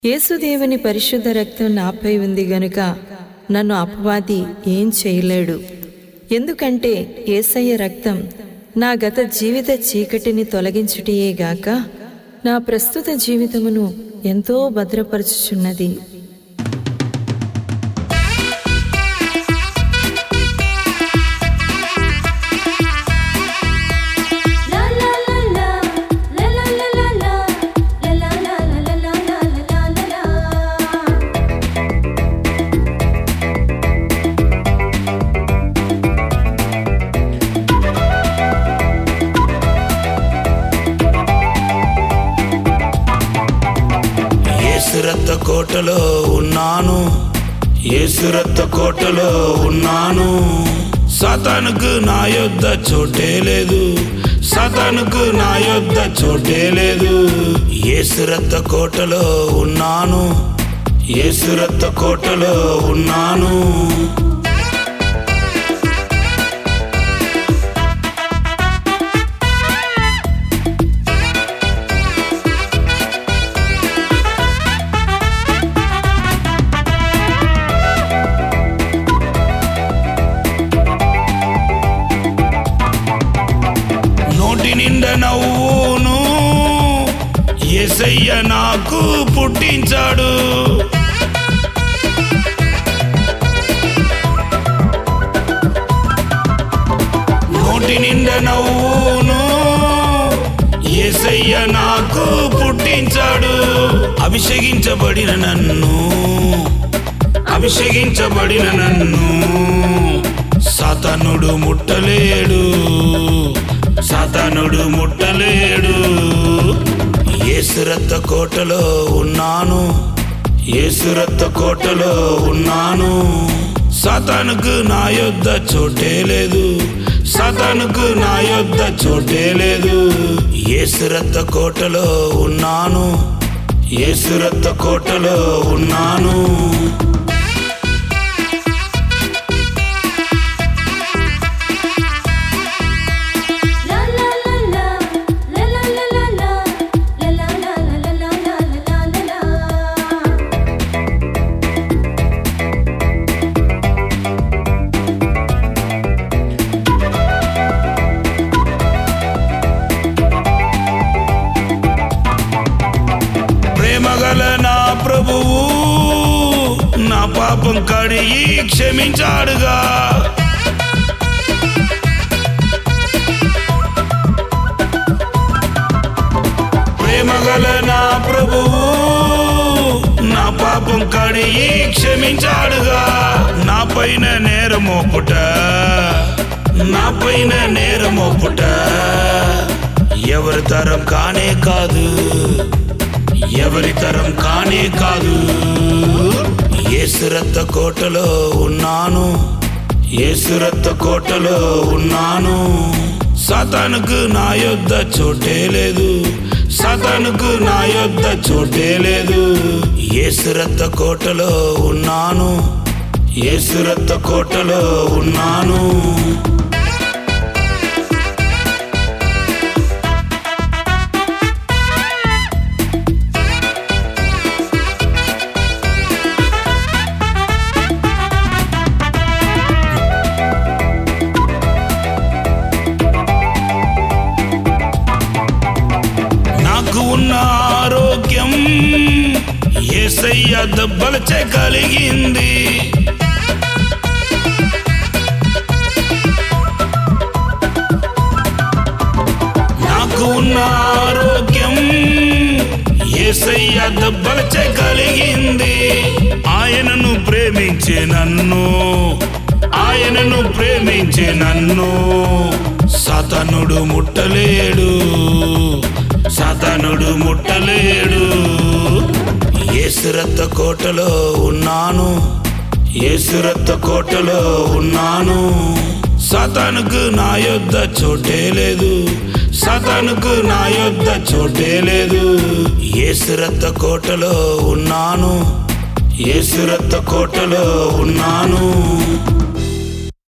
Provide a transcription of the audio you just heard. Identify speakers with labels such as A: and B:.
A: యేసుదేవుని పరిశుద్ధ రక్తం నాపై ఉంది గనుక నన్ను అపవాది ఏం చేయలేడు ఎందుకంటే ఏసయ్య రక్తం నా గత జీవిత చీకటిని తొలగించుటయేగాక నా ప్రస్తుత జీవితమును ఎంతో భద్రపరచుచున్నది
B: La la la la, la la la la la, la la la la la la la la la la.
C: ఏసురత్త కోటలో ఉన్నాను ఏసురత్త కోటలో ఉన్నాను సతానుకు నా యొద్ద చోటే లేదు సతానుకు నా యొద్ద చోటే లేదు ఏసురత్త కోటలో ఉన్నాను ఏసురత్త కోటలో ఉన్నాను నోటి నిండా నవ్వును ఎసయ్య నాకు పుట్టించాడు నోటి నిండా నవ్వును ఎసయ్య నాకు పుట్టించాడు అభిషేకించబడిన నన్ను అభిషేకించబడిన నన్ను సాతానుడు ముట్టలేడు సాతానుడు ముట్టలేడు ఏసురత్త కోటలో ఉన్నాను ఏసురత్త కోటలో ఉన్నాను సాతానుకు నా యొద్ద చోటే లేదు సాతానుకు నా యొద్ద చోటే లేదు ఏసురత్త కోటలో ఉన్నాను ఏసురత్త కోటలో ఉన్నాను
B: La la la la, la la la la la, la la la la la la la la la.
C: ప్రేమగల నా ప్రభువు నా పాపం కడిగి క్షమించాడుగా ప్రేమగల నా ప్రభువు నా పాపం కడిగి క్షమించాడుగా నా పైన నేరమోపుట నా పైన నేరమోపుట ఎవరి తరం కానే కాదు ఎవరి తరం కానే కాదు ఏసురత్త కోటలో ఉన్నాను ఏసురత్త కోటలో ఉన్నాను సాతానుకు నా యొద్ద చోటే లేదు సాతానుకు నా యొద్ద చోటే లేదు ఏసురత్త కోటలో ఉన్నాను ఏసురత్త కోటలో ఉన్నాను నాకు ఉన్న ఆరోగ్యం ఏసయ్య దెబ్బలచే కలిగింది నాకు ఉన్న ఆరోగ్యం ఏసయ్య దెబ్బలచే కలిగింది ఆయనను ప్రేమించే నన్ను ఆయనను ప్రేమించే నన్ను సతనుడు ముట్టలేడు సతనుడు ముట్టలేడు ఏసురత్త కోటలో ఉన్నాను ఏసురత్త కోటలో ఉన్నాను సతానుకు నా యొద్ద చోటే లేదు సతానుకు నా యొద్ద చోటే లేదు ఏసురత్త కోటలో ఉన్నాను ఏసురత్త కోటలో ఉన్నాను